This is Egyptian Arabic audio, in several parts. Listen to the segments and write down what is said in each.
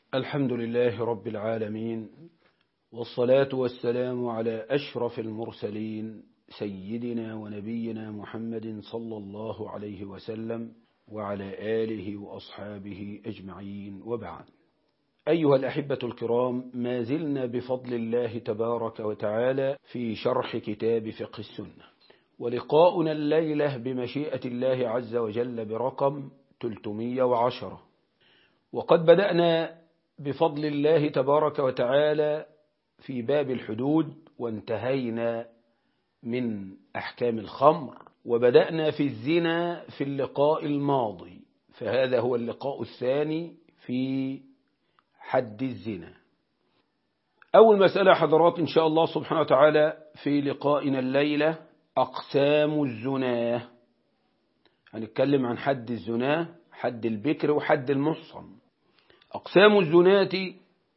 الحمد لله رب العالمين والصلاة والسلام على أشرف المرسلين سيدنا ونبينا محمد صلى الله عليه وسلم وعلى آله وأصحابه أجمعين وبعد أيها الأحبة الكرام ما زلنا بفضل الله تبارك وتعالى في شرح كتاب فقه السنة ولقاؤنا الليلة بمشيئة الله عز وجل برقم 310 وقد بدأنا بفضل الله تبارك وتعالى في باب الحدود وانتهينا من أحكام الخمر وبدأنا في الزنا في اللقاء الماضي فهذا هو اللقاء الثاني في حد الزنا أول مسألة حضرات إن شاء الله سبحانه وتعالى في لقائنا الليلة أقسام الزنا هنتكلم عن حد الزنا حد البكر وحد المحصن أقسام الزناة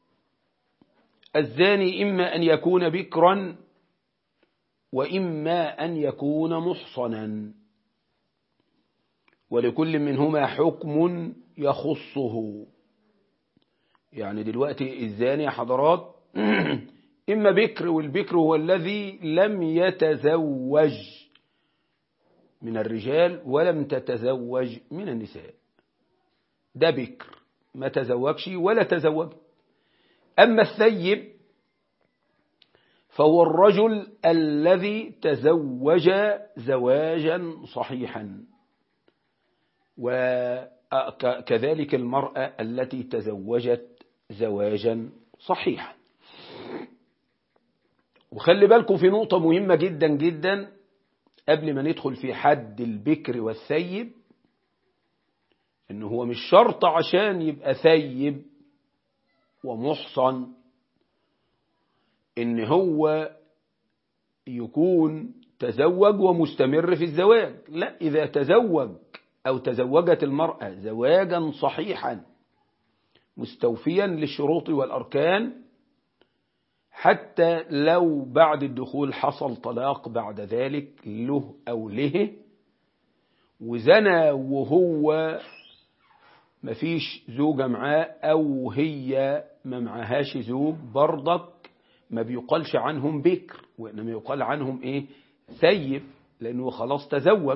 الزاني إما أن يكون بكرا وإما أن يكون محصنا ولكل منهما حكم يخصه يعني دلوقتي الزاني حضرات إما بكر والبكر هو الذي لم يتزوج من الرجال ولم تتزوج من النساء ده بكر ما تزوجش ولا تزوج أما الثيب فهو الرجل الذي تزوج زواجا صحيحا وكذلك المرأة التي تزوجت زواجا صحيحا وخلي بالكم في نقطة مهمة جدا جدا قبل ما ندخل في حد البكر والثيب ان هو مش شرط عشان يبقى ثيب ومحصن ان هو يكون تزوج ومستمر في الزواج لا اذا تزوج او تزوجت المرأة زواجا صحيحا مستوفيا للشروط والاركان حتى لو بعد الدخول حصل طلاق بعد ذلك له او له وزنى وهو مفيش زوجة معاه أو هي ما معهاش زوج برضك ما بيقالش عنهم بكر وإنما يقال عنهم إيه ثيب لأنه خلاص تزوج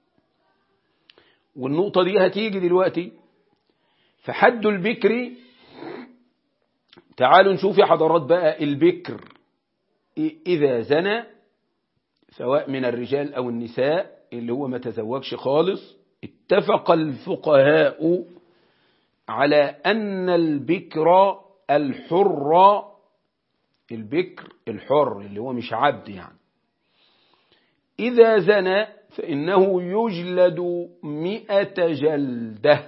والنقطة دي هتيجي دلوقتي فحد البكر تعالوا نشوف يا حضرات بقى البكر إذا زنى سواء من الرجال أو النساء اللي هو ما تزوجش خالص اتفق الفقهاء على أن البكر الحر البكر الحر اللي هو مش عبد يعني إذا زنى فإنه يجلد مئة جلدة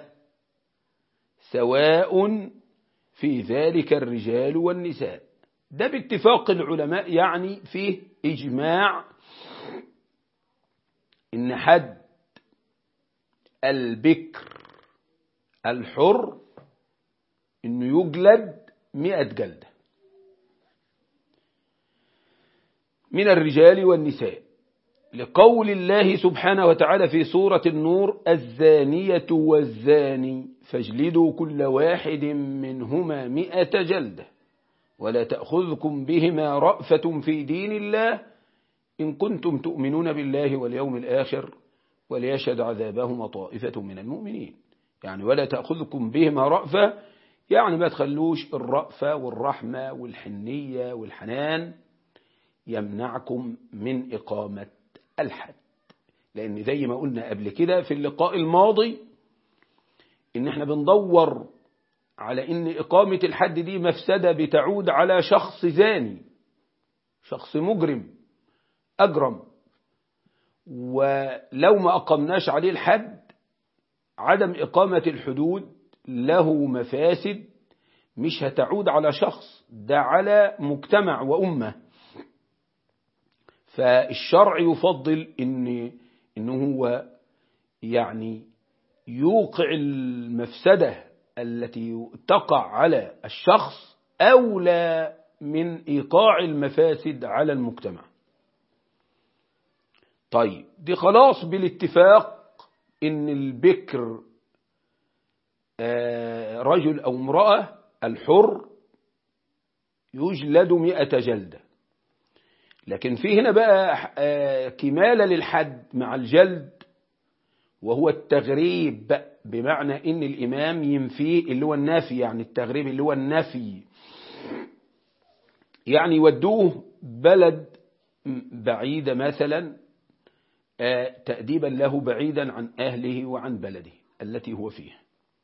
سواء في ذلك الرجال والنساء ده باتفاق العلماء يعني فيه إجماع إن حد البكر الحر انه يجلد مئة جلدة من الرجال والنساء لقول الله سبحانه وتعالى في سورة النور الزانية والزاني فاجلدوا كل واحد منهما مئة جلدة ولا تأخذكم بهما رأفة في دين الله إن كنتم تؤمنون بالله واليوم الآخر وليشهد عذابهما طائفة من المؤمنين يعني ولا تأخذكم بهما رأفة يعني ما تخلوش الرأفة والرحمة والحنية والحنان يمنعكم من إقامة الحد لأن زي ما قلنا قبل كده في اللقاء الماضي إن احنا بندور على إن إقامة الحد دي مفسدة بتعود على شخص زاني شخص مجرم أجرم ولو ما أقمناش عليه الحد عدم إقامة الحدود له مفاسد مش هتعود على شخص ده على مجتمع وأمة فالشرع يفضل إن إنه هو يعني يوقع المفسدة التي تقع على الشخص أولى من إيقاع المفاسد على المجتمع طيب دي خلاص بالاتفاق ان البكر رجل او امرأة الحر يجلد مئة جلدة لكن في هنا بقى كمالة للحد مع الجلد وهو التغريب بمعنى ان الامام ينفيه اللي هو النفي يعني التغريب اللي هو النفي يعني يودوه بلد بعيدة مثلا تأديبا له بعيدا عن أهله وعن بلده التي هو فيها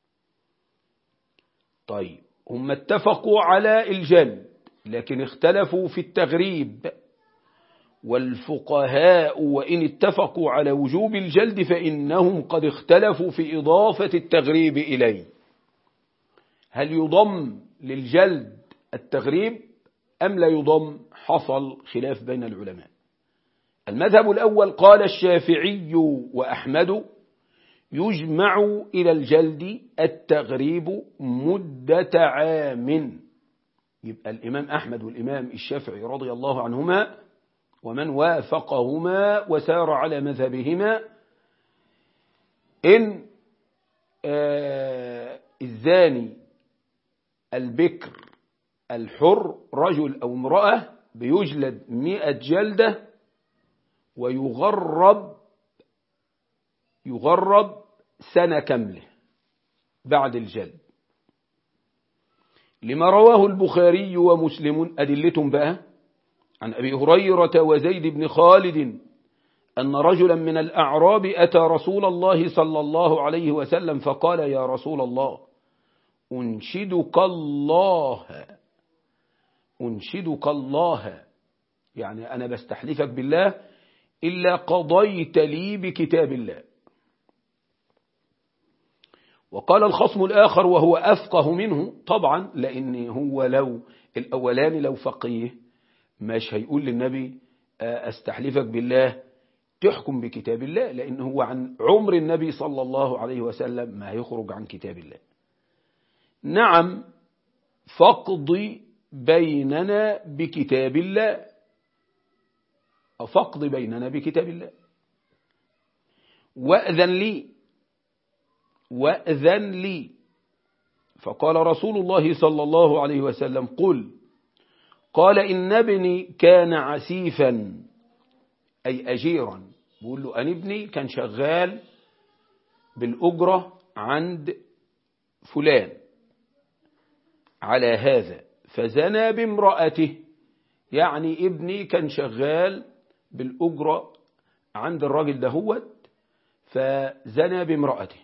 طيب هم اتفقوا على الجلد لكن اختلفوا في التغريب والفقهاء وإن اتفقوا على وجوب الجلد فإنهم قد اختلفوا في إضافة التغريب إليه هل يضم للجلد التغريب أم لا يضم حصل خلاف بين العلماء المذهب الأول قال الشافعي وأحمد يجمع إلى الجلد التغريب مدة عام يبقى الإمام أحمد والإمام الشافعي رضي الله عنهما ومن وافقهما وسار على مذهبهما إن آه الزاني البكر الحر رجل أو امرأة بيجلد مئة جلدة ويغرب يغرب سنة كاملة بعد الجلد لما رواه البخاري ومسلم أدلتهم بقى عن أبي هريرة وزيد بن خالد أن رجلا من الأعراب أتى رسول الله صلى الله عليه وسلم فقال يا رسول الله أنشدك الله أنشدك الله يعني أنا بستحلفك بالله إلا قضيت لي بكتاب الله وقال الخصم الآخر وهو أفقه منه طبعا لأن هو لو الأولاني لو فقيه مش هيقول للنبي أستحلفك بالله تحكم بكتاب الله لأن هو عن عمر النبي صلى الله عليه وسلم ما يخرج عن كتاب الله نعم فاقض بيننا بكتاب الله فاقض بيننا بكتاب الله وأذن لي وأذن لي فقال رسول الله صلى الله عليه وسلم قل قال إن ابني كان عسيفا أي أجيرا بقول له أن ابني كان شغال بالأجرة عند فلان على هذا فزنى بامرأته يعني ابني كان شغال بالأجرة عند الراجل دهوت فزنى بامرأته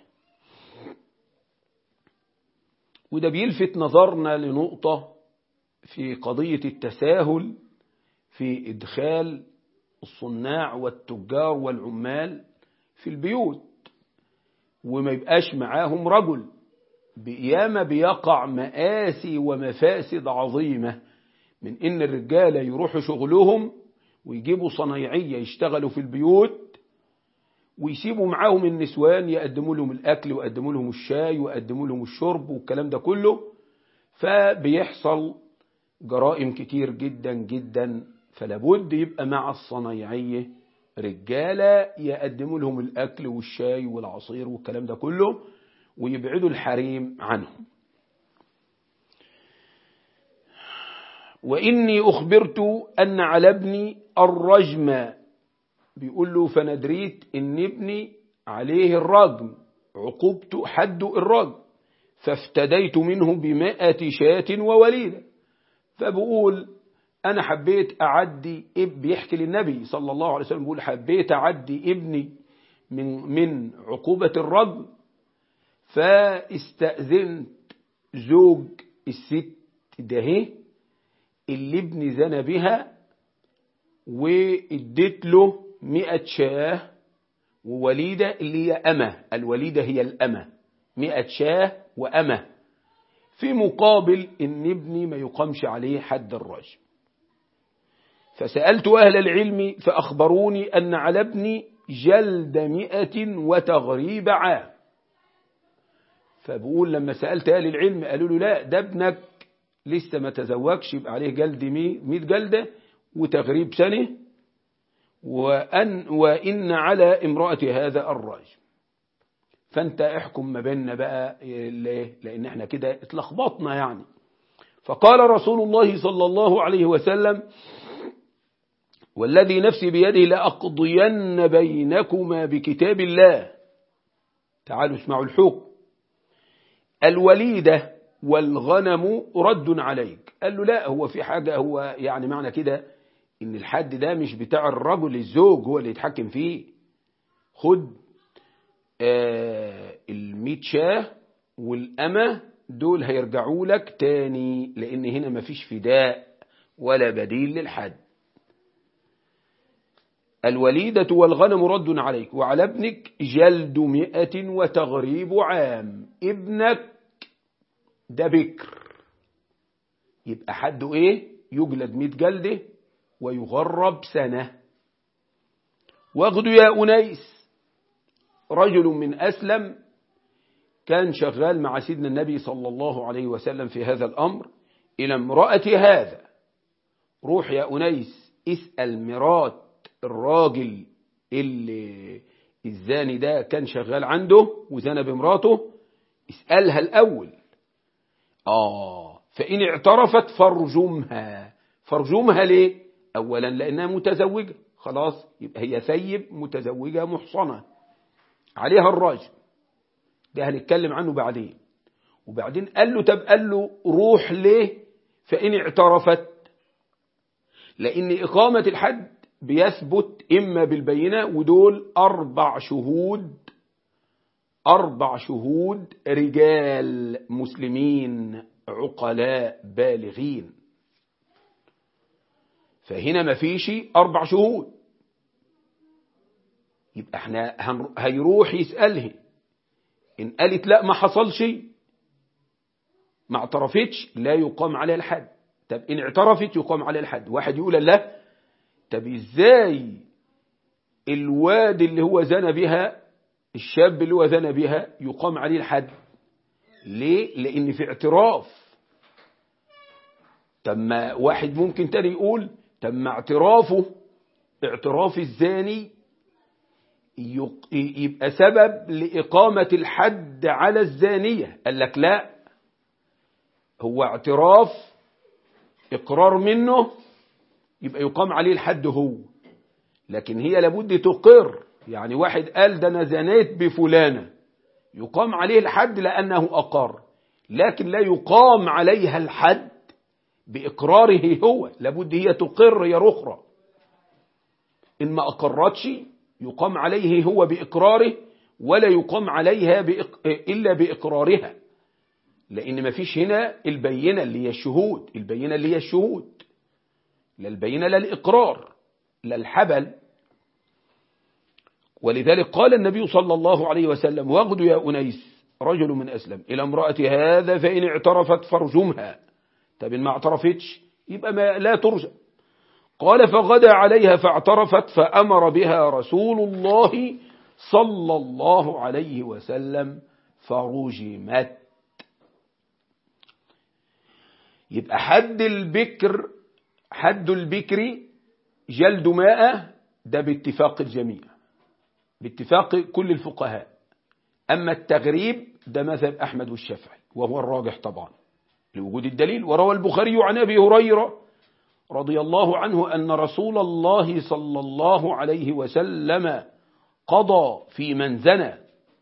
وده بيلفت نظرنا لنقطة في قضية التساهل في إدخال الصناع والتجار والعمال في البيوت وما يبقاش معاهم رجل بقيامة بيقع مآسي ومفاسد عظيمة من إن الرجالة يروحوا شغلهم ويجيبوا صنايعية يشتغلوا في البيوت ويسيبوا معاهم النسوان يقدموا لهم الأكل ويقدموا لهم الشاي ويقدموا لهم الشرب والكلام ده كله فبيحصل جرائم كتير جدا جدا فلابد يبقى مع الصنايعية رجالة يقدموا لهم الأكل والشاي والعصير والكلام ده كله ويبعدوا الحريم عنهم وإني أخبرت أن على ابني الرجم بيقول له فندريت إن ابني عليه الرجم عقوبته حد الرجم فافتديت منه بمائة شاة ووليدة فبقول أنا حبيت أعدي بيحكي للنبي صلى الله عليه وسلم بيقول حبيت أعدي ابني من من عقوبة الرجم فاستأذنت زوج الست ده اللي ابني زنى بها واديت له مئة شاه ووليدة اللي هي أمة الوليدة هي الأمة مئة شاه وأمة في مقابل إن ابني ما يقامش عليه حد الرجم فسألت أهل العلم فأخبروني أن على ابني جلد مئة وتغريب عام فبقول لما سألت أهل العلم قالوا له لا ده ابنك لسه ما تزوجش يبقى عليه جلد مئة جلدة وتغريب سنة وأن, وإن على امرأة هذا الرجم فأنت احكم ما بيننا بقى ليه لأن احنا كده اتلخبطنا يعني فقال رسول الله صلى الله عليه وسلم والذي نفسي بيده لأقضين بينكما بكتاب الله تعالوا اسمعوا الحكم الوليدة والغنم رد عليك قال له لا هو في حاجة هو يعني معنى كده ان الحد ده مش بتاع الرجل الزوج هو اللي يتحكم فيه خد آه الميت شاه والأمة دول هيرجعوا لك تاني لأن هنا مفيش فداء ولا بديل للحد الوليدة والغنم رد عليك وعلى ابنك جلد مئة وتغريب عام ابنك ده بكر يبقى حده ايه يجلد مئة جلده ويغرب سنة واخدوا يا أنيس رجل من أسلم كان شغال مع سيدنا النبي صلى الله عليه وسلم في هذا الأمر إلى امرأة هذا روح يا أنيس اسأل مرات الراجل اللي الزاني ده كان شغال عنده وزنى بمراته اسألها الأول آه فإن اعترفت فرجمها فرجمها ليه أولا لأنها متزوجة خلاص يبقى هي ثيب متزوجة محصنة عليها الراجل ده هنتكلم عنه بعدين وبعدين قال له طب قال له روح ليه فإن اعترفت لأن إقامة الحد بيثبت إما بالبينة ودول أربع شهود أربع شهود رجال مسلمين عقلاء بالغين فهنا ما فيش أربع شهود يبقى احنا هيروح يسأله إن قالت لا ما حصل شيء ما اعترفتش لا يقام عليها الحد طب إن اعترفت يقام عليها الحد واحد يقول لا طب ازاي الواد اللي هو زنى بها الشاب اللي هو زنى بها يقام عليه الحد ليه لان في اعتراف طب ما واحد ممكن تاني يقول طب ما اعترافه اعتراف الزاني يبقى سبب لإقامة الحد على الزانية قال لك لا هو اعتراف إقرار منه يبقى يقام عليه الحد هو لكن هي لابد تقر يعني واحد قال ده أنا زنيت بفلانة يقام عليه الحد لأنه أقر لكن لا يقام عليها الحد بإقراره هو لابد هي تقر يا رخرة إن ما أقرتش يقام عليه هو بإقراره ولا يقام عليها بإق... إلا بإقرارها لأن ما فيش هنا البينة اللي هي الشهود البينة اللي هي الشهود لا البينة لا الإقرار لا الحبل ولذلك قال النبي صلى الله عليه وسلم واغد يا أنيس رجل من أسلم إلى امرأة هذا فإن اعترفت فرجمها طب ما اعترفتش يبقى ما لا ترجم قال فغدا عليها فاعترفت فأمر بها رسول الله صلى الله عليه وسلم فرجمت يبقى حد البكر حد البكر جلد ماء ده باتفاق الجميع باتفاق كل الفقهاء أما التغريب ده مذهب أحمد والشافعي وهو الراجح طبعا لوجود الدليل وروى البخاري عن أبي هريرة رضي الله عنه أن رسول الله صلى الله عليه وسلم قضى في من زنى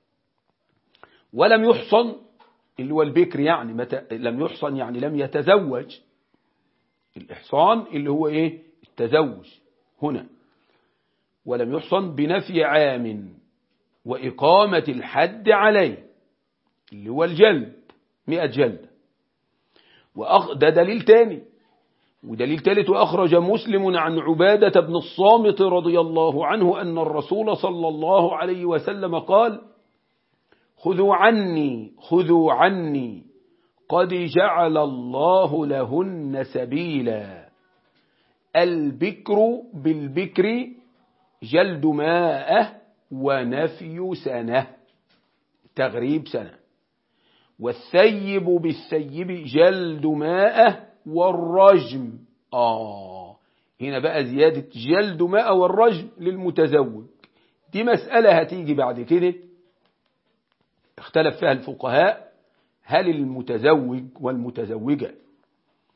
ولم يحصن اللي هو البكر يعني متى لم يحصن يعني لم يتزوج الإحصان اللي هو إيه التزوج هنا ولم يحصن بنفي عام وإقامة الحد عليه اللي هو الجلد مئة جلد وأخ ده دليل تاني ودليل ثالث وأخرج مسلم عن عبادة بن الصامت رضي الله عنه أن الرسول صلى الله عليه وسلم قال خذوا عني خذوا عني قد جعل الله لهن سبيلا البكر بالبكر جلد ماءه ونفي سنة تغريب سنة والثيب بالثيب جلد ماءه والرجم آه هنا بقى زيادة جلد ماء والرجم للمتزوج دي مسألة هتيجي بعد كده اختلف فيها الفقهاء هل المتزوج والمتزوجة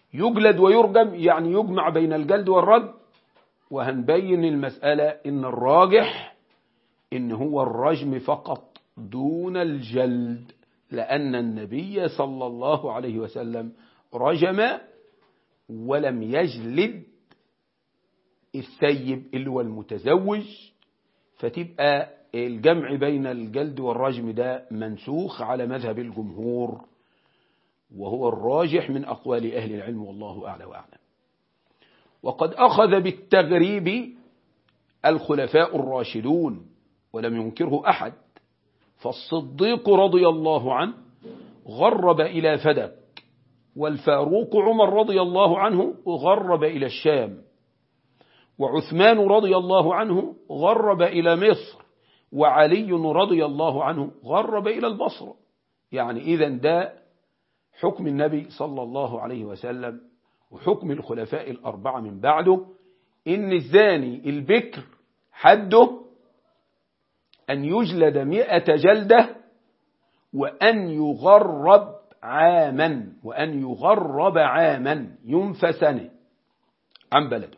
يجلد ويرجم يعني يجمع بين الجلد والرجم وهنبين المسألة إن الراجح إن هو الرجم فقط دون الجلد لأن النبي صلى الله عليه وسلم رجم ولم يجلد الثيب اللي هو المتزوج فتبقى الجمع بين الجلد والرجم ده منسوخ على مذهب الجمهور وهو الراجح من أقوال أهل العلم والله أعلى وأعلم وقد أخذ بالتغريب الخلفاء الراشدون ولم ينكره أحد فالصديق رضي الله عنه غرب إلى فدك والفاروق عمر رضي الله عنه غرب إلى الشام وعثمان رضي الله عنه غرب إلى مصر وعلي رضي الله عنه غرب إلى البصرة يعني إذا ده حكم النبي صلى الله عليه وسلم وحكم الخلفاء الأربعة من بعده إن الزاني البكر حده أن يجلد مئة جلدة وأن يغرب عاما وأن يغرب عاما ينفى سنة عن بلده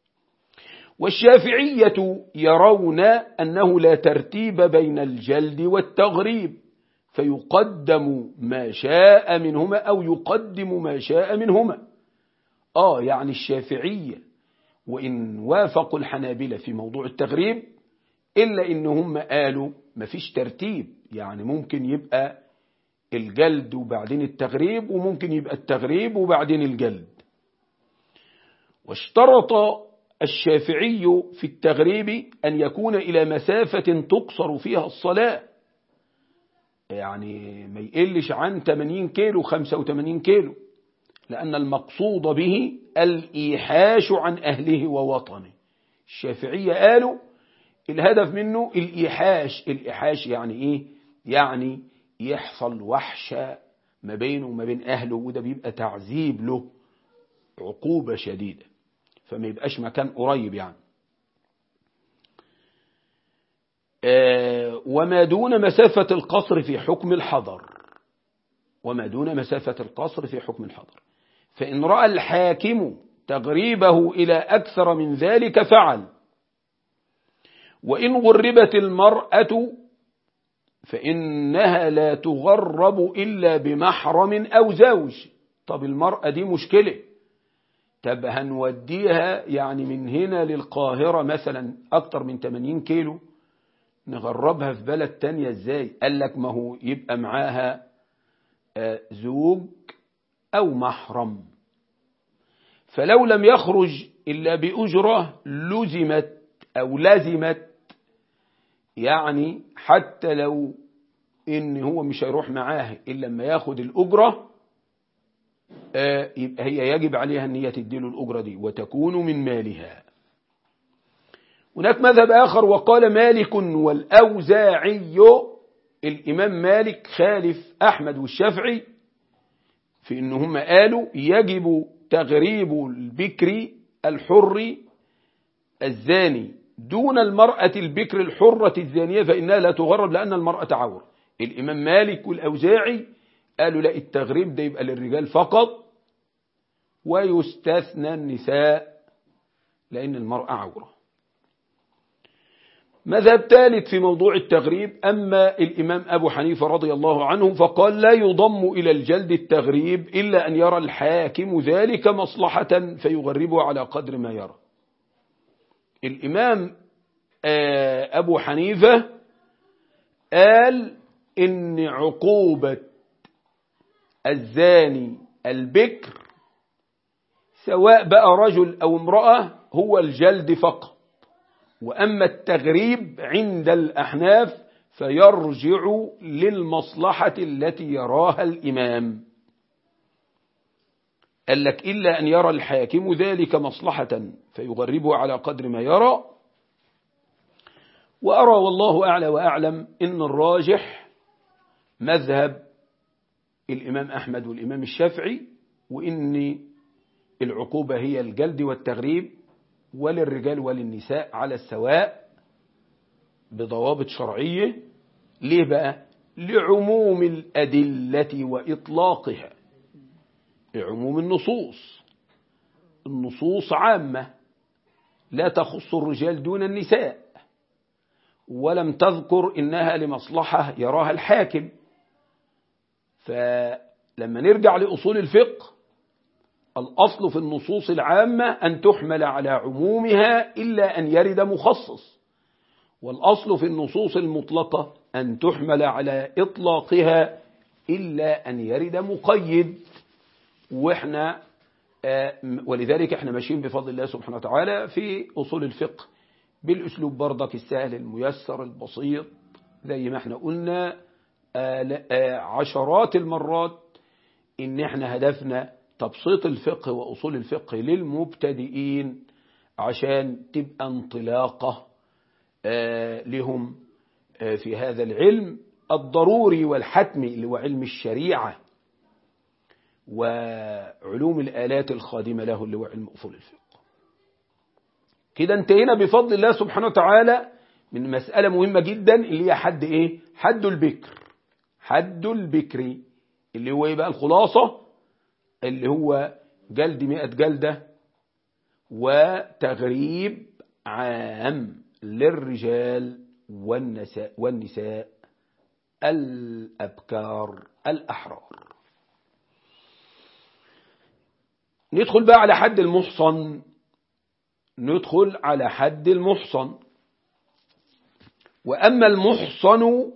والشافعية يرون أنه لا ترتيب بين الجلد والتغريب فيقدم ما شاء منهما أو يقدم ما شاء منهما آه يعني الشافعية وإن وافقوا الحنابلة في موضوع التغريب إلا إنهم قالوا مفيش ترتيب يعني ممكن يبقى الجلد وبعدين التغريب وممكن يبقى التغريب وبعدين الجلد واشترط الشافعي في التغريب أن يكون إلى مسافة تقصر فيها الصلاة يعني ما يقلش عن 80 كيلو 85 كيلو لأن المقصود به الإيحاش عن أهله ووطنه الشافعية قالوا الهدف منه الإيحاش الإيحاش يعني إيه يعني يحصل وحشة ما بينه وما بين أهله وده بيبقى تعذيب له عقوبة شديدة فما يبقاش مكان قريب يعني آه وما دون مسافة القصر في حكم الحضر وما دون مسافة القصر في حكم الحضر فإن رأى الحاكم تغريبه إلى أكثر من ذلك فعل وإن غربت المرأة فإنها لا تغرب إلا بمحرم أو زوج طب المرأة دي مشكلة طب هنوديها يعني من هنا للقاهرة مثلا أكتر من 80 كيلو نغربها في بلد تانية ازاي قال لك ما هو يبقى معاها زوج أو محرم فلو لم يخرج إلا بأجرة لزمت أو لزمت يعني حتى لو إن هو مش هيروح معاه إلا لما ياخد الأجرة يبقى هي يجب عليها أن هي تديله الأجرة دي وتكون من مالها هناك مذهب آخر وقال مالك والأوزاعي الإمام مالك خالف أحمد والشافعي في إن هم قالوا يجب تغريب البكر الحر الزاني دون المرأة البكر الحرة الزانية فإنها لا تغرب لأن المرأة عور الإمام مالك والأوزاعي قالوا لا التغريب ده يبقى للرجال فقط ويستثنى النساء لأن المرأة عورة مذهب ثالث في موضوع التغريب أما الإمام أبو حنيفة رضي الله عنه فقال لا يضم إلى الجلد التغريب إلا أن يرى الحاكم ذلك مصلحة فيغربه على قدر ما يرى الإمام أبو حنيفة قال إن عقوبة الزاني البكر سواء بقى رجل أو امرأة هو الجلد فقط وأما التغريب عند الأحناف فيرجع للمصلحة التي يراها الإمام قال لك إلا أن يرى الحاكم ذلك مصلحة فيغربه على قدر ما يرى وأرى والله أعلى وأعلم إن الراجح مذهب الإمام أحمد والإمام الشافعي وإن العقوبة هي الجلد والتغريب وللرجال وللنساء على السواء بضوابط شرعية ليه بقى لعموم الأدلة وإطلاقها لعموم النصوص النصوص عامة لا تخص الرجال دون النساء ولم تذكر إنها لمصلحة يراها الحاكم فلما نرجع لأصول الفقه الأصل في النصوص العامة أن تحمل على عمومها إلا أن يرد مخصص والأصل في النصوص المطلقة أن تحمل على إطلاقها إلا أن يرد مقيد وإحنا ولذلك احنا ماشيين بفضل الله سبحانه وتعالى في أصول الفقه بالأسلوب برضك السهل الميسر البسيط زي ما احنا قلنا عشرات المرات ان احنا هدفنا تبسيط الفقه وأصول الفقه للمبتدئين عشان تبقى انطلاقة لهم في هذا العلم الضروري والحتمي اللي هو علم الشريعة وعلوم الآلات الخادمة له اللي هو علم أصول الفقه كده انتهينا بفضل الله سبحانه وتعالى من مسألة مهمة جدا اللي هي حد ايه حد البكر حد البكر اللي هو ايه بقى الخلاصة اللي هو جلد مئة جلدة وتغريب عام للرجال والنساء, والنساء الأبكار الأحرار ندخل بقى على حد المحصن ندخل على حد المحصن وأما المحصن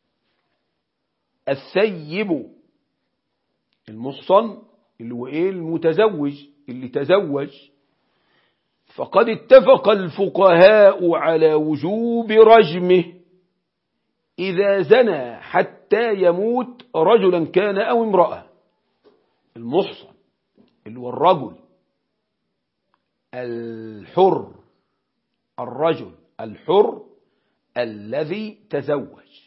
الثيب المحصن اللي هو ايه المتزوج اللي تزوج فقد اتفق الفقهاء على وجوب رجمه إذا زنى حتى يموت رجلا كان أو امرأة المحصن اللي هو الرجل الحر الرجل الحر الذي تزوج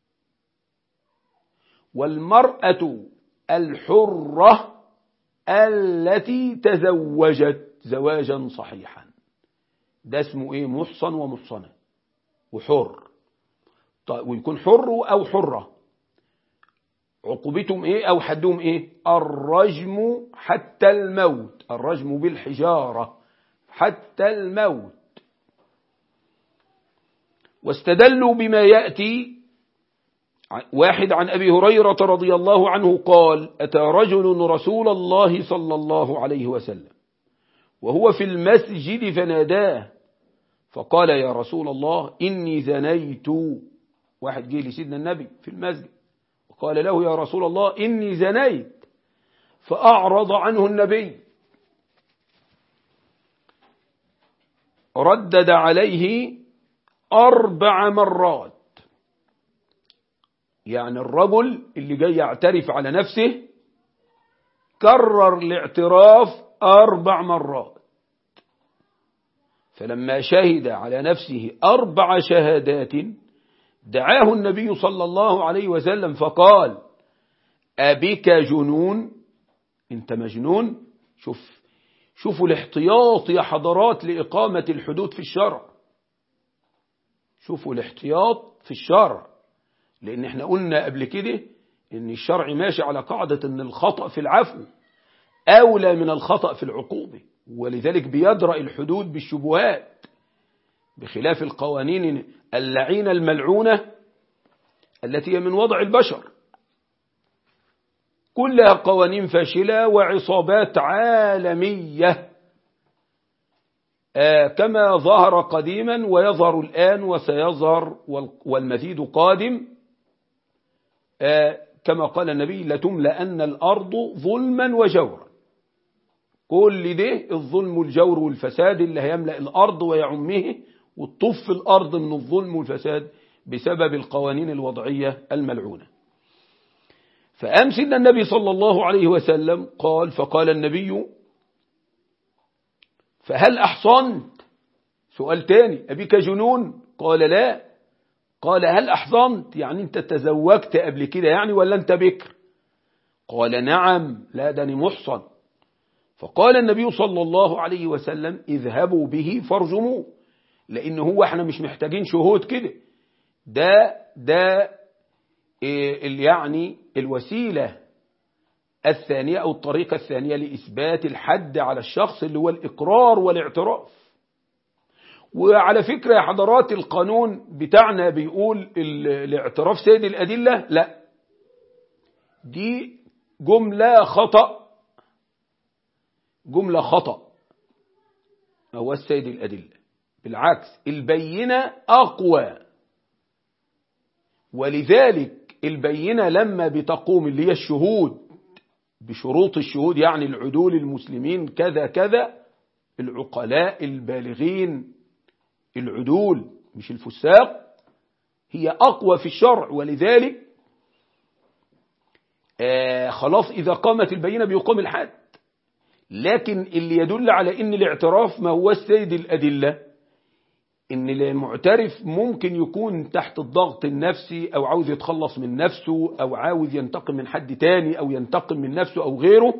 والمرأة الحرة التي تزوجت زواجا صحيحا ده اسمه ايه محصن ومحصنة وحر طيب ويكون حر او حرة عقوبتهم ايه او حدهم ايه الرجم حتى الموت الرجم بالحجارة حتى الموت واستدلوا بما يأتي واحد عن أبي هريرة رضي الله عنه قال أتى رجل رسول الله صلى الله عليه وسلم وهو في المسجد فناداه فقال يا رسول الله إني زنيت واحد جه لسيدنا النبي في المسجد وقال له يا رسول الله إني زنيت فأعرض عنه النبي ردد عليه أربع مرات يعني الرجل اللي جاي يعترف على نفسه كرر الاعتراف أربع مرات فلما شهد على نفسه أربع شهادات دعاه النبي صلى الله عليه وسلم فقال أبك جنون انت مجنون شوف شوفوا الاحتياط يا حضرات لإقامة الحدود في الشرع شوفوا الاحتياط في الشرع لأن احنا قلنا قبل كده ان الشرع ماشي على قاعدة ان الخطأ في العفو أولى من الخطأ في العقوبة ولذلك بيدرأ الحدود بالشبهات بخلاف القوانين اللعينة الملعونة التي هي من وضع البشر كلها قوانين فاشلة وعصابات عالمية آه كما ظهر قديما ويظهر الآن وسيظهر والمزيد قادم آه كما قال النبي لتملأن الأرض ظلما وجورا كل ده الظلم والجور والفساد اللي هيملأ الأرض ويعمه وتطف الأرض من الظلم والفساد بسبب القوانين الوضعية الملعونة فأمس إن النبي صلى الله عليه وسلم قال فقال النبي فهل أحصنت سؤال تاني أبيك جنون قال لا قال هل أحصنت يعني أنت تزوجت قبل كده يعني ولا أنت بكر قال نعم لا دني محصن فقال النبي صلى الله عليه وسلم اذهبوا به فارجموه لأن هو احنا مش محتاجين شهود كده ده ده اللي يعني الوسيلة الثانية أو الطريقة الثانية لإثبات الحد على الشخص اللي هو الإقرار والاعتراف وعلى فكرة يا حضرات القانون بتاعنا بيقول الاعتراف سيد الأدلة لا دي جملة خطأ جملة خطأ ما هو السيد الأدلة بالعكس البينة أقوى ولذلك البينة لما بتقوم اللي هي الشهود بشروط الشهود يعني العدول المسلمين كذا كذا العقلاء البالغين العدول مش الفساق هي أقوى في الشرع ولذلك آه خلاص إذا قامت البينة بيقوم الحد لكن اللي يدل على ان الاعتراف ما هو السيد الأدلة ان المعترف ممكن يكون تحت الضغط النفسي او عاوز يتخلص من نفسه او عاوز ينتقم من حد تاني او ينتقم من نفسه او غيره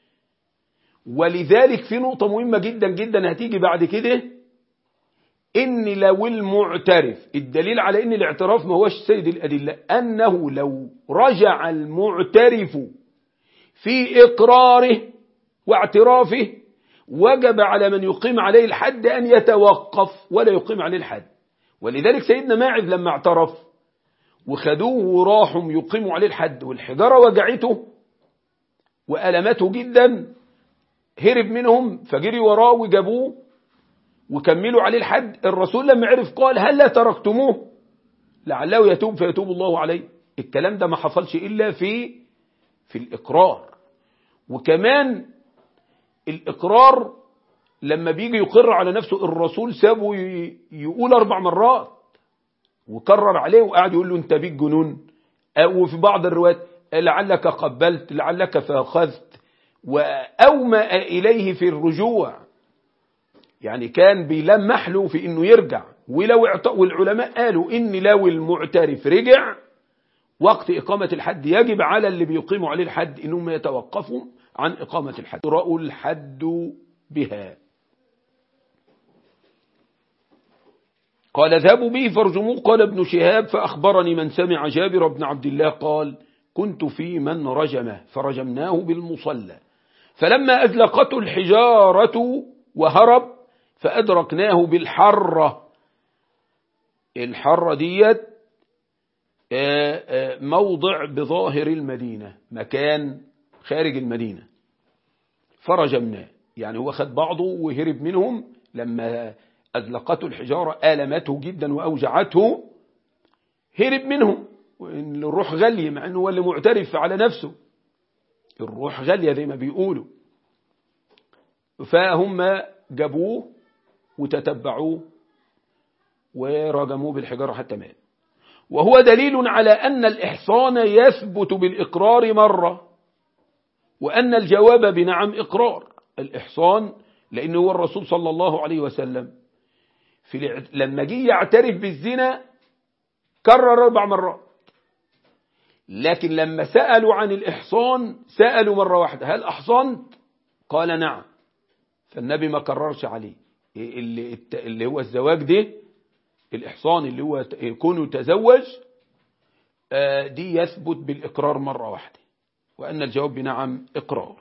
ولذلك في نقطة مهمة جدا جدا هتيجي بعد كده ان لو المعترف الدليل على ان الاعتراف ما هوش سيد الأدلة انه لو رجع المعترف في اقراره واعترافه وجب على من يقيم عليه الحد أن يتوقف ولا يقيم عليه الحد ولذلك سيدنا ماعز لما اعترف وخدوه وراحوا يقيموا عليه الحد والحجارة وجعته وألمته جدا هرب منهم فجري وراه وجابوه وكملوا عليه الحد الرسول لما عرف قال هل لا تركتموه لعله يتوب فيتوب الله عليه الكلام ده ما حصلش إلا في في الإقرار وكمان الإقرار لما بيجي يقر على نفسه الرسول سابه يقول أربع مرات وكرر عليه وقعد يقول له أنت بيك جنون وفي بعض الروايات لعلك قبلت لعلك فأخذت وأومأ إليه في الرجوع يعني كان بيلمح له في إنه يرجع ولو والعلماء قالوا إن لو المعترف رجع وقت إقامة الحد يجب على اللي بيقيموا عليه الحد إنهم يتوقفوا عن إقامة الحد رأوا الحد بها قال اذهبوا به فارجموه قال ابن شهاب فأخبرني من سمع جابر بن عبد الله قال كنت في من رجمه فرجمناه بالمصلى فلما أزلقته الحجارة وهرب فأدركناه بالحرة الحرة ديت موضع بظاهر المدينة مكان خارج المدينة فرجمناه يعني هو خد بعضه وهرب منهم لما أزلقته الحجارة آلمته جدا وأوجعته هرب منهم وإن الروح غالية مع أنه هو اللي معترف على نفسه الروح غالية زي ما بيقولوا فهم جابوه وتتبعوه ورجموه بالحجارة حتى مات وهو دليل على أن الإحصان يثبت بالإقرار مرة وأن الجواب بنعم إقرار الإحصان لأنه هو الرسول صلى الله عليه وسلم في لما جه يعترف بالزنا كرر أربع مرات لكن لما سألوا عن الإحصان سألوا مرة واحدة هل أحصنت قال نعم فالنبي ما كررش عليه اللي, اللي هو الزواج ده الإحصان اللي هو يكون يتزوج دي يثبت بالإقرار مرة واحدة وأن الجواب بنعم إقرار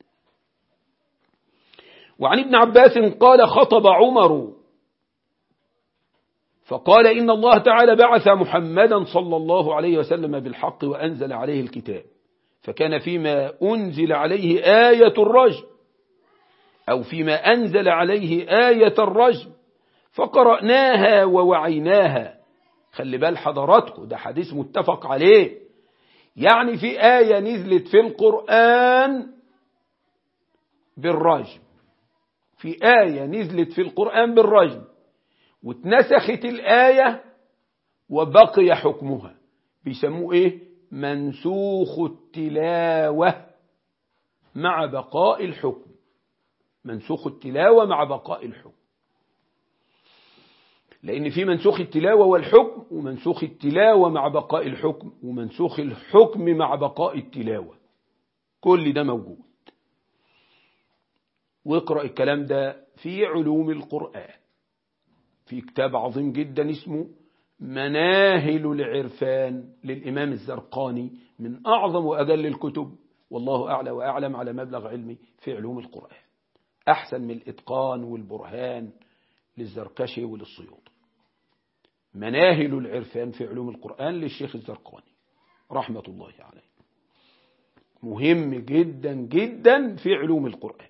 وعن ابن عباس قال خطب عمر فقال إن الله تعالى بعث محمدا صلى الله عليه وسلم بالحق وأنزل عليه الكتاب فكان فيما أنزل عليه آية الرجم أو فيما أنزل عليه آية الرجم فقرأناها ووعيناها خلي بال حضراتكم ده حديث متفق عليه يعني في آية نزلت في القرآن بالرجم في آية نزلت في القرآن بالرجم واتنسخت الآية وبقي حكمها بيسموه ايه منسوخ التلاوة مع بقاء الحكم منسوخ التلاوة مع بقاء الحكم لأن في منسوخ التلاوة والحكم ومنسوخ التلاوة مع بقاء الحكم ومنسوخ الحكم مع بقاء التلاوة كل ده موجود واقرأ الكلام ده في علوم القرآن في كتاب عظيم جدا اسمه مناهل العرفان للإمام الزرقاني من أعظم وأجل الكتب والله أعلى وأعلم على مبلغ علمي في علوم القرآن أحسن من الإتقان والبرهان للزركشي وللسيوطي مناهل العرفان في علوم القرآن للشيخ الزرقاني رحمة الله عليه مهم جدا جدا في علوم القرآن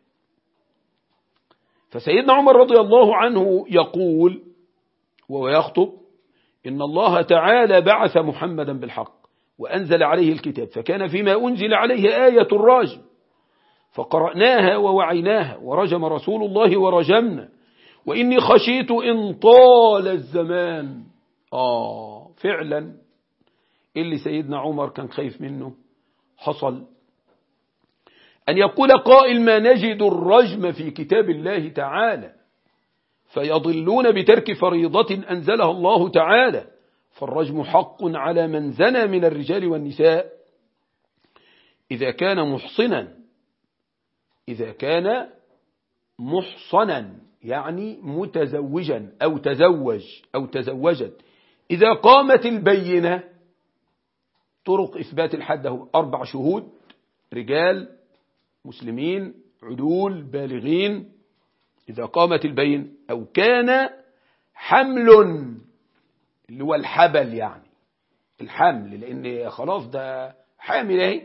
فسيدنا عمر رضي الله عنه يقول وهو يخطب إن الله تعالى بعث محمدا بالحق وأنزل عليه الكتاب فكان فيما أنزل عليه آية الراجم فقرأناها ووعيناها ورجم رسول الله ورجمنا وإني خشيت إن طال الزمان آه فعلا اللي سيدنا عمر كان خايف منه حصل أن يقول قائل ما نجد الرجم في كتاب الله تعالى فيضلون بترك فريضة أنزلها الله تعالى فالرجم حق على من زنى من الرجال والنساء إذا كان محصنا إذا كان محصنا يعني متزوجا أو تزوج أو تزوجت إذا قامت البينة طرق إثبات الحد هو أربع شهود رجال مسلمين عدول بالغين إذا قامت البين أو كان حمل اللي هو الحبل يعني الحمل لأن خلاص ده حامل اهي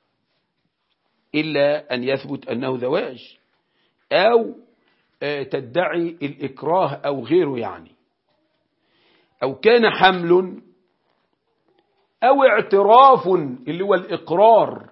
إلا أن يثبت أنه زواج أو تدعي الإكراه أو غيره يعني أو كان حمل أو اعتراف اللي هو الإقرار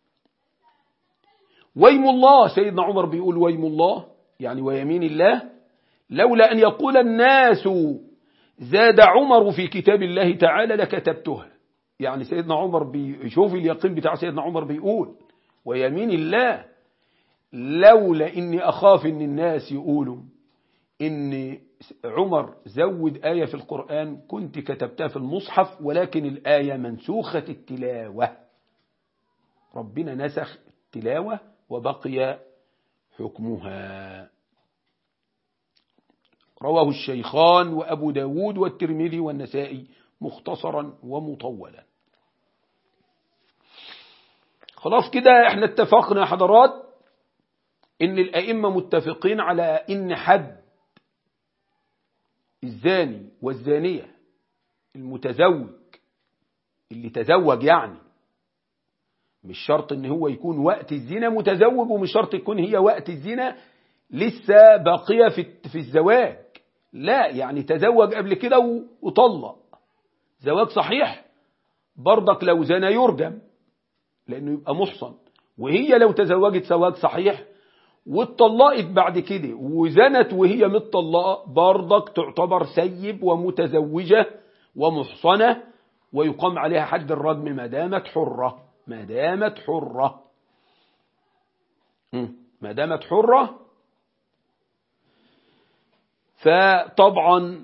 ويم الله سيدنا عمر بيقول ويم الله يعني ويمين الله لولا أن يقول الناس زاد عمر في كتاب الله تعالى لكتبتها يعني سيدنا عمر بيشوف اليقين بتاع سيدنا عمر بيقول ويمين الله لولا إني أخاف إن الناس يقولوا إن عمر زود آية في القرآن كنت كتبتها في المصحف ولكن الآية منسوخة التلاوة ربنا نسخ التلاوة وبقي حكمها رواه الشيخان وأبو داود والترمذي والنسائي مختصرا ومطولا خلاص كده احنا اتفقنا يا حضرات ان الأئمة متفقين على ان حد الزاني والزانية المتزوج اللي تزوج يعني مش شرط ان هو يكون وقت الزنا متزوج ومش شرط يكون هي وقت الزنا لسه باقية في في الزواج لا يعني تزوج قبل كده وطلق زواج صحيح برضك لو زنا يرجم لانه يبقى محصن وهي لو تزوجت زواج صحيح واتطلقت بعد كده وزنت وهي متطلقة برضك تعتبر سيب ومتزوجة ومحصنة ويقام عليها حد الرجم ما دامت حرة ما دامت حرة ما دامت حرة فطبعا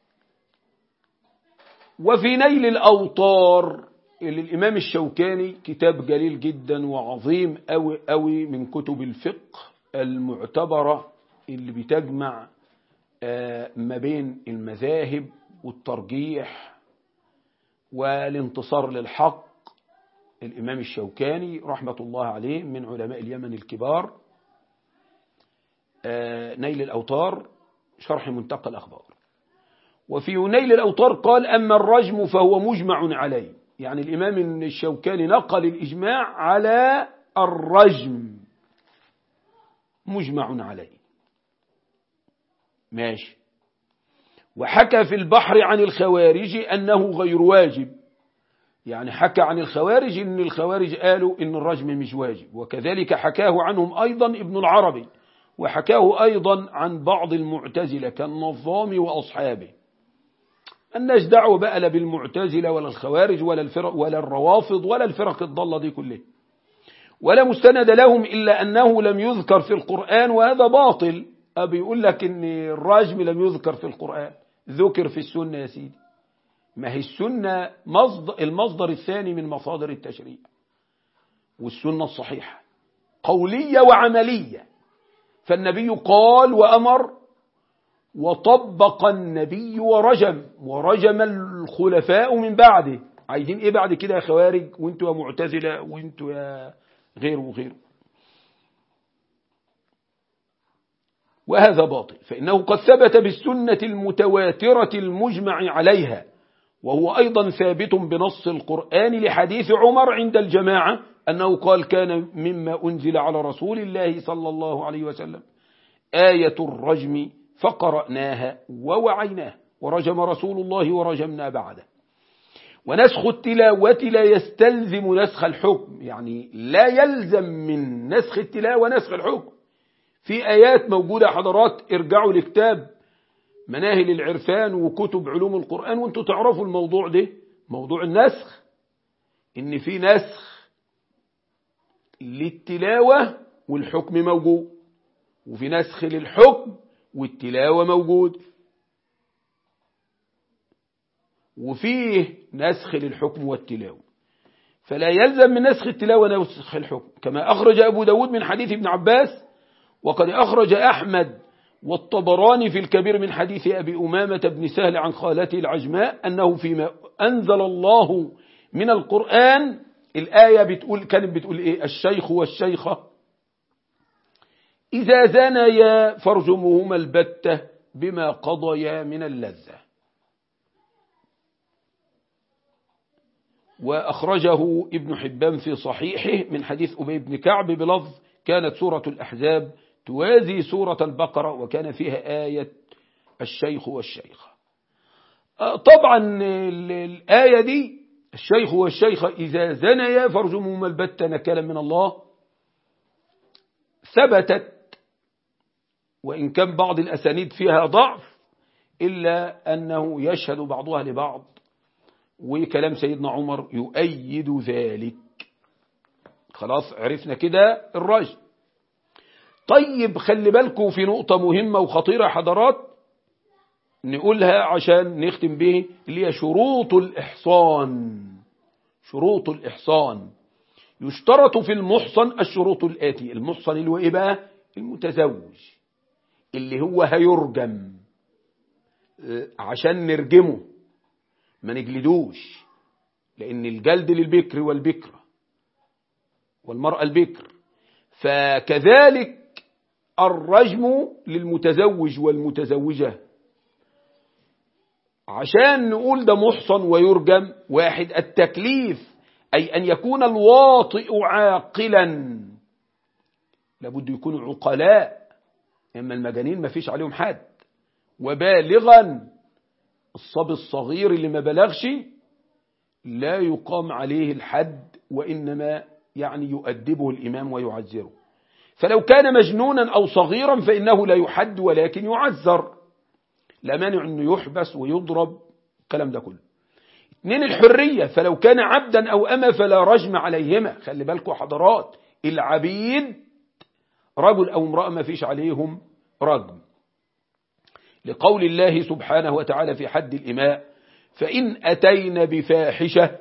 وفي نيل الأوطار للإمام الشوكاني كتاب جليل جدا وعظيم أوي أوي من كتب الفقه المعتبرة اللي بتجمع ما بين المذاهب والترجيح والانتصار للحق الإمام الشوكاني رحمة الله عليه من علماء اليمن الكبار نيل الأوطار شرح منتقى الأخبار وفي نيل الأوطار قال أما الرجم فهو مجمع عليه يعني الإمام الشوكاني نقل الإجماع على الرجم مجمع عليه ماشي وحكى في البحر عن الخوارج أنه غير واجب يعني حكى عن الخوارج أن الخوارج قالوا أن الرجم مش واجب وكذلك حكاه عنهم أيضا ابن العربي وحكاه أيضا عن بعض المعتزلة كالنظام وأصحابه الناس دعوة بقى لا بالمعتزلة ولا الخوارج ولا, الفرق ولا الروافض ولا الفرق الضالة دي كلها ولا مستند لهم إلا أنه لم يذكر في القرآن وهذا باطل أبي يقول لك أن الرجم لم يذكر في القرآن ذكر في السنة يا سيدي ما هي السنة مصدر المصدر الثاني من مصادر التشريع والسنة الصحيحة قولية وعملية فالنبي قال وأمر وطبق النبي ورجم ورجم الخلفاء من بعده عايزين ايه بعد كده يا خوارج وانتوا يا معتزلة وانتوا يا غيره وغيره وهذا باطل فإنه قد ثبت بالسنة المتواترة المجمع عليها وهو أيضا ثابت بنص القرآن لحديث عمر عند الجماعة أنه قال كان مما أنزل على رسول الله صلى الله عليه وسلم آية الرجم فقرأناها ووعيناها ورجم رسول الله ورجمنا بعده ونسخ التلاوة لا يستلزم نسخ الحكم يعني لا يلزم من نسخ التلاوة نسخ الحكم في آيات موجودة حضرات ارجعوا لكتاب مناهل العرفان وكتب علوم القرآن وانتوا تعرفوا الموضوع ده موضوع النسخ ان في نسخ للتلاوة والحكم موجود وفي نسخ للحكم والتلاوة موجود وفيه نسخ للحكم والتلاوة فلا يلزم من نسخ التلاوة نسخ الحكم كما أخرج أبو داود من حديث ابن عباس وقد أخرج أحمد والطبراني في الكبير من حديث أبي أمامة بن سهل عن خالته العجماء أنه فيما أنزل الله من القرآن الآية بتقول كانت بتقول إيه الشيخ والشيخة إذا زنيا فارجموهما البتة بما قضيا من اللذة وأخرجه ابن حبان في صحيحه من حديث أبي بن كعب بلفظ كانت سورة الأحزاب توازي سورة البقرة وكان فيها آية الشيخ والشيخة طبعا الآية دي الشيخ والشيخة إذا زنيا فارجمهما البتة نكالا من الله ثبتت وإن كان بعض الأسانيد فيها ضعف إلا أنه يشهد بعضها لبعض وكلام سيدنا عمر يؤيد ذلك خلاص عرفنا كده الرجل طيب خلي بالكم في نقطة مهمة وخطيرة حضرات نقولها عشان نختم به اللي هي شروط الإحصان شروط الإحصان يشترط في المحصن الشروط الآتي المحصن اللي هو إيه بقى المتزوج اللي هو هيرجم عشان نرجمه ما نجلدوش لأن الجلد للبكر والبكرة والمرأة البكر فكذلك الرجم للمتزوج والمتزوجة عشان نقول ده محصن ويرجم واحد التكليف أي أن يكون الواطئ عاقلا لابد يكونوا عقلاء إما المجانين ما فيش عليهم حد وبالغا الصبي الصغير اللي ما بلغش لا يقام عليه الحد وإنما يعني يؤدبه الإمام ويعزره فلو كان مجنونا أو صغيرا فإنه لا يحد ولكن يعذر لا مانع أنه يحبس ويضرب الكلام ده كله اثنين الحرية فلو كان عبدا أو أما فلا رجم عليهما خلي بالكم حضرات العبيد رجل أو امرأة ما فيش عليهم رجم لقول الله سبحانه وتعالى في حد الإماء فإن أتين بفاحشة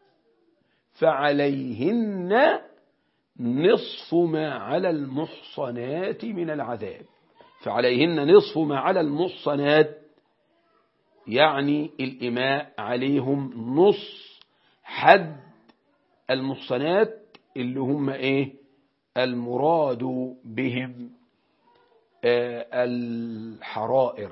فعليهن نصف ما على المحصنات من العذاب فعليهن نصف ما على المحصنات يعني الإماء عليهم نص حد المحصنات اللي هم إيه المراد بهم آه الحرائر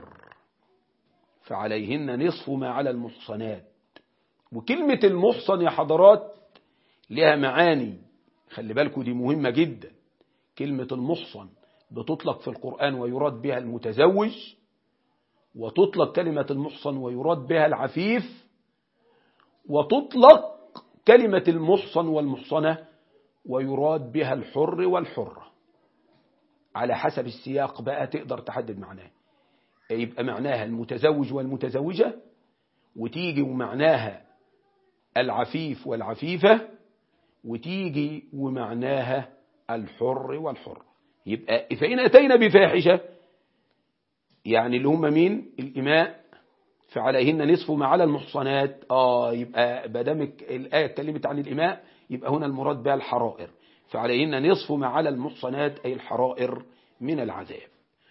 فعليهن نصف ما على المحصنات وكلمة المحصن يا حضرات لها معاني خلي بالكم دي مهمة جدا كلمة المحصن بتطلق في القرآن ويراد بها المتزوج وتطلق كلمة المحصن ويراد بها العفيف وتطلق كلمة المحصن والمحصنة ويراد بها الحر والحرة على حسب السياق بقى تقدر تحدد معناه يبقى معناها المتزوج والمتزوجة وتيجي ومعناها العفيف والعفيفة وتيجي ومعناها الحر والحر يبقى فإن أتينا بفاحشة يعني اللي هم مين الإماء فعليهن نصف ما على المحصنات آه يبقى بدمك الآية اتكلمت عن الإماء يبقى هنا المراد بها الحرائر فعليهن نصف ما على المحصنات أي الحرائر من العذاب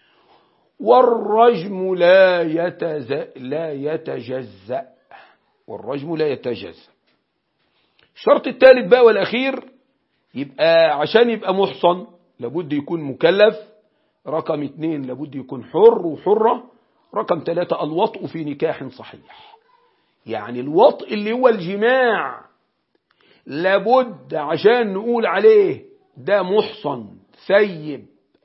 والرجم لا يتز... لا يتجزأ والرجم لا يتجزأ الشرط الثالث بقى والأخير يبقى عشان يبقى محصن لابد يكون مكلف رقم اتنين لابد يكون حر وحرة رقم ثلاثة الوطء في نكاح صحيح يعني الوطء اللي هو الجماع لابد عشان نقول عليه ده محصن ثيب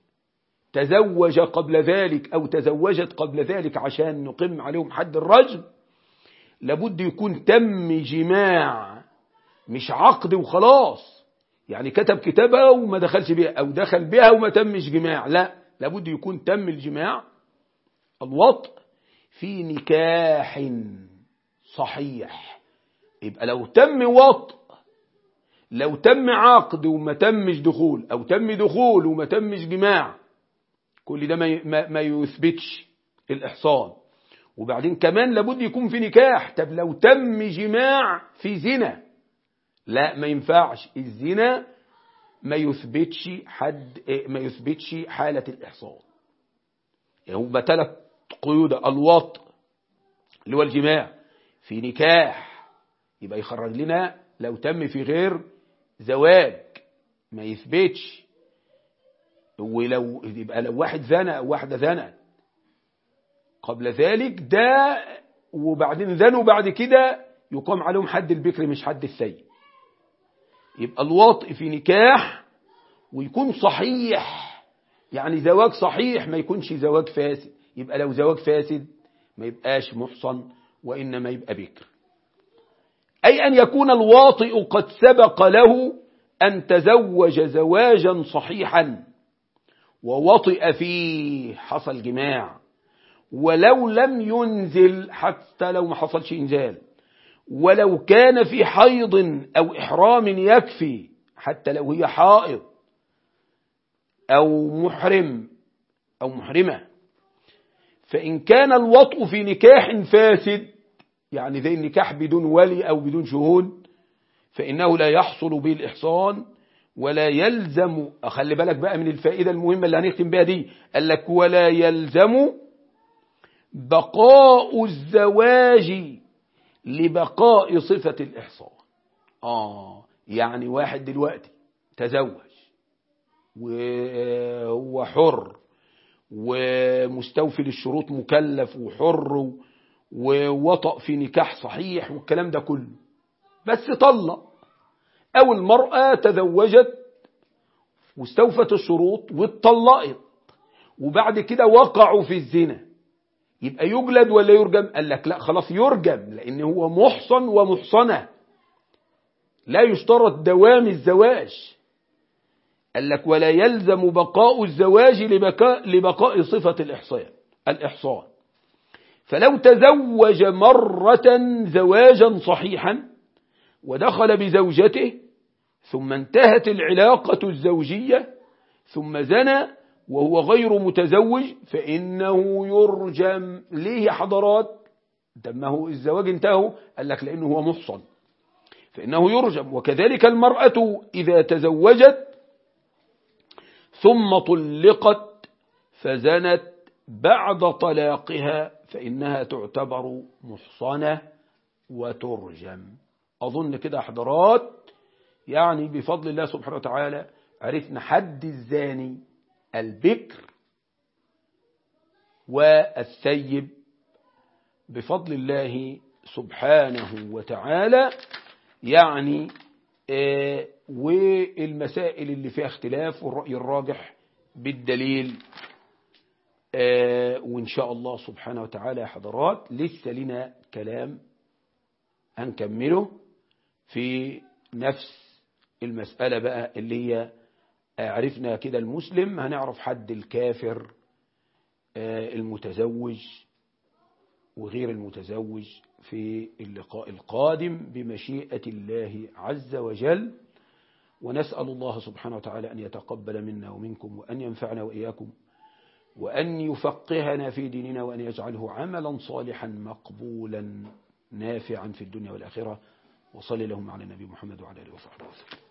تزوج قبل ذلك أو تزوجت قبل ذلك عشان نقيم عليهم حد الرجم لابد يكون تم جماع مش عقد وخلاص يعني كتب كتابها وما دخلش بها أو دخل بها وما تمش جماع لا لابد يكون تم الجماع الوطء في نكاح صحيح يبقى لو تم وطء لو تم عقد وما تمش دخول أو تم دخول وما تمش جماع كل ده ما, ما يثبتش الإحصان وبعدين كمان لابد يكون في نكاح طب لو تم جماع في زنا لا ما ينفعش الزنا ما يثبتش حد ما يثبتش حالة الإحصان يعني هما ثلاث قيود الوط اللي هو الجماع في نكاح يبقى يخرج لنا لو تم في غير زواج ما يثبتش ولو يبقى لو واحد زنى أو واحدة زنت قبل ذلك ده وبعدين ذنوا بعد كده يقام عليهم حد البكر مش حد السيد يبقى الوطء في نكاح ويكون صحيح يعني زواج صحيح ما يكونش زواج فاسد يبقى لو زواج فاسد ما يبقاش محصن وإنما يبقى بكر أي أن يكون الواطئ قد سبق له أن تزوج زواجا صحيحا ووطئ فيه حصل جماع ولو لم ينزل حتى لو ما حصلش إنزال ولو كان في حيض أو إحرام يكفي حتى لو هي حائض أو محرم أو محرمة فإن كان الوطء في نكاح فاسد يعني زي النكاح بدون ولي أو بدون شهود فإنه لا يحصل به الإحصان ولا يلزم أخلي بالك بقى من الفائدة المهمة اللي هنختم بها دي قال لك ولا يلزم بقاء الزواج لبقاء صفة الإحصان آه يعني واحد دلوقتي تزوج وهو حر ومستوفي للشروط مكلف وحر ووطأ في نكاح صحيح والكلام ده كله بس طلق أو المرأة تزوجت واستوفت الشروط واتطلقت وبعد كده وقعوا في الزنا يبقى يجلد ولا يرجم قال لك لا خلاص يرجم لأن هو محصن ومحصنة لا يشترط دوام الزواج قال لك ولا يلزم بقاء الزواج لبقاء, لبقاء صفة الإحصان الإحصان فلو تزوج مرة زواجا صحيحا ودخل بزوجته ثم انتهت العلاقة الزوجية ثم زنى وهو غير متزوج فإنه يرجم ليه يا حضرات دمه الزواج انتهوا قال لك لأنه هو محصن فإنه يرجم وكذلك المرأة إذا تزوجت ثم طلقت فزنت بعد طلاقها فإنها تعتبر محصنة وترجم أظن كده حضرات يعني بفضل الله سبحانه وتعالى عرفنا حد الزاني البكر والثيب بفضل الله سبحانه وتعالى يعني آه والمسائل اللي فيها اختلاف والرأي الراجح بالدليل آه وإن شاء الله سبحانه وتعالى يا حضرات لسه لنا كلام هنكمله في نفس المسألة بقى اللي هي عرفنا كده المسلم هنعرف حد الكافر المتزوج وغير المتزوج في اللقاء القادم بمشيئة الله عز وجل ونسأل الله سبحانه وتعالى أن يتقبل منا ومنكم وأن ينفعنا وإياكم وأن يفقهنا في ديننا وأن يجعله عملا صالحا مقبولا نافعا في الدنيا والآخرة وصلي لهم على النبي محمد وعلى آله وصحبه وسلم